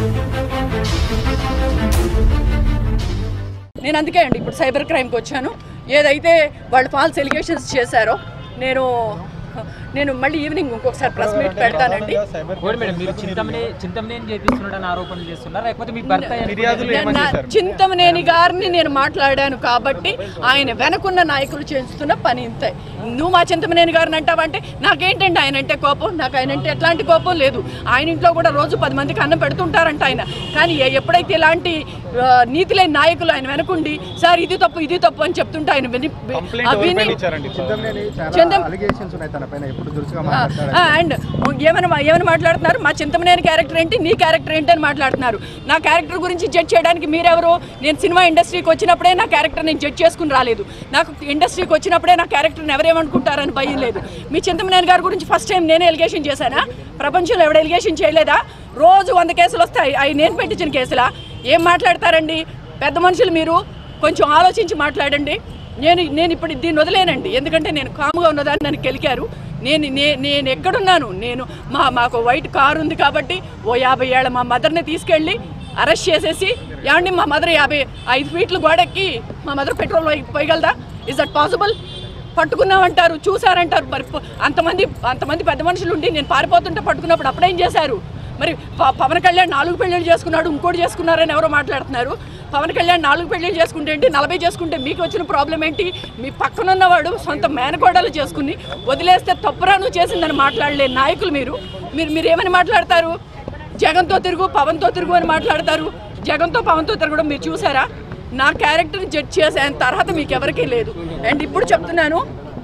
నేను అందుకే అండి ఇప్పుడు సైబర్ క్రైమ్కి వచ్చాను ఏదైతే వాళ్ళు ఫాల్స్ ఎలిగేషన్స్ చేశారో నేను నేను మళ్ళీ ఈవినింగ్ ఇంకొకసారి ప్రెస్ మీట్ పెడతానండి ఓడి మేడం మీరు చింతమనే చింతమనేని చేపిస్తున్నాడని ఆరోపణలు చేస్తున్నారు లేకపోతే మీ భర్త ఫిర్యాదులు ఏమని నా- చేశారు చింతమనేని గారిని నేను మాట్లాడాను కాబట్టి ఆయన వెనకున్న నాయకులు చేస్తున్న పని ఇంతే నువ్వు మా చింతమనేని గారిని అంటావంటే నాకేంటండి ఆయన అంటే కోపం నాకు ఆయన అంటే ఎట్లాంటి కోపం లేదు ఆయన ఇంట్లో కూడా రోజు పది మందికి అన్నం పెడుతుంటారంట ఆయన కానీ ఎ- ఎప్పుడైతే ఇలాంటి ఆ, నీతి లేని నాయకులు ఆయన వెనకుండి సార్ ఇది తప్పు ఇది తప్పు అని చెప్తుంటే ఆయన విని కంప్లైంట్ ఆ విని ఎవరిపైన ఇచ్చారండి చింతమనేని చాలా చందం- అలిగేషన్స్ ఉన్నాయి తన పైన ఎప్పుడు దురుసుగా మాట్లాడతాడు అండ్ ఏమైనా ఏమైనా మాట్లాడుతున్నారు మా చింతమనేని క్యారెక్టర్ ఏంటి నీ క్యారెక్టర్ ఏంటి అని మాట్లాడుతున్నారు నా క్యారెక్టర్ గురించి జడ్జ్ చేయడానికి మీరెవరు నేను సినిమా ఇండస్ట్రీకి వచ్చినప్పుడే నా క్యారెక్టర్ నేను జడ్జ్ చేసుకుని రాలేదు నాకు ఇండస్ట్రీకి వచ్చినప్పుడే నా క్యారెక్టర్ని ఎవరేమనుకుంటారని భయం లేదు మీ చింతమనేని గారి గురించి ఫస్ట్ టైం నేనే ఎలిగేషన్ చేశానా ప్రపంచంలో ఎవడ ఎలిగేషన్ చేయలేదా రోజు వంద కేసులు వస్తాయి అవి నేను పెట్టించిన కేసులా ఏం మాట్లాడతారండి పెద్ద మనుషులు మీరు కొంచెం ఆలోచించి మాట్లాడండి నేను నేను ఇప్పుడు దీన్ని వదిలేనండి ఎందుకంటే నేను కాముగా ఉన్నదాన్ని నన్ను కెలికారు నేను నే- నేను ఎక్కడున్నాను నేను మా మాకు వైట్ కారు ఉంది కాబట్టి ఓ యాభై ఏళ్ళ మా మదర్ని తీసుకెళ్ళి అరెస్ట్ చేసేసి ఏమండి మా మదర్ యాభై ఐదు ఫీట్లు గోడెక్కి మా మదర్ పెట్రోల్ పోయి- పోయగలదా ఇస్ దట్ పాసిబుల్ పట్టుకున్నామంటారు చూసారంటారు మరి ప- అంతమంది అంతమంది పెద్ద మనుషులు ఉండి నేను పారిపోతుంటే పట్టుకున్నప్పుడు అప్పుడేం చేశారు మరి ప- పవన్ కళ్యాణ్ నాలుగు పెళ్ళిళ్ళు చేసుకున్నాడు ఇంకోటి చేసుకున్నారని ఎవరో మాట్లాడుతున్నారు పవన్ కళ్యాణ్ నాలుగు పెళ్ళిళ్ళు చేసుకుంటే ఏంటి నలభై చేసుకుంటే మీకు వచ్చిన ప్రాబ్లం ఏంటి మీ పక్కనున్నవాడు సొంత మేనకోడలు చేసుకుని వదిలేస్తే తప్పురాను చేసిందని మాట్లాడలే నాయకులు మీరు మీరు మీరు ఏమని మాట్లాడతారు జగన్తో తిరుగు పవన్తో తిరుగు అని మాట్లాడతారు జగన్తో పవన్తో తిరగడం మీరు చూసారా నా క్యారెక్టర్ని జడ్జ్ చేసే అంత అర్హత మీకు ఎవరికీ లేదు అండ్ ఇప్పుడు చెప్తున్నాను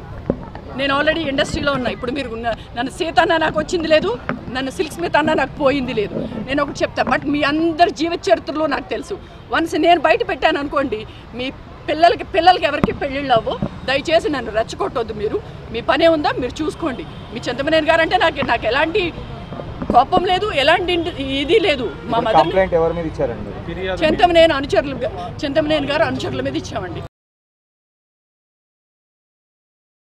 నేను ఆల్రెడీ ఇండస్ట్రీలో ఉన్నా ఇప్పుడు మీరు ఉన్న- నన్ను సీత అన్న నాకు వచ్చింది లేదు నన్ను సిల్క్ స్మిత్ అన్న నాకు పోయింది లేదు నేను ఒకటి చెప్తా బట్ మీ అందరి జీవిత చరిత్రలో నాకు తెలుసు వన్స్ నేను బయట పెట్టాను అనుకోండి మీ పిల్లలకి పిల్లలకి ఎవరికి పెళ్ళిళ్ళు అవ్వు దయచేసి నన్ను రెచ్చగొట్టొద్దు మీరు మీ పనే ఉందా మీరు చూసుకోండి మీ చింతమనేని గారు అంటే నాకు నాకు ఎలాంటి కోపం లేదు ఎలాంటి ఇంటి- ఇది లేదు మా మదర్ కంప్లైంట్ ఎవరి మీద ఇచ్చారండి చింతమనేని అనుచరులు చింతమనేని గారు అనుచరుల మీద ఇచ్చామండి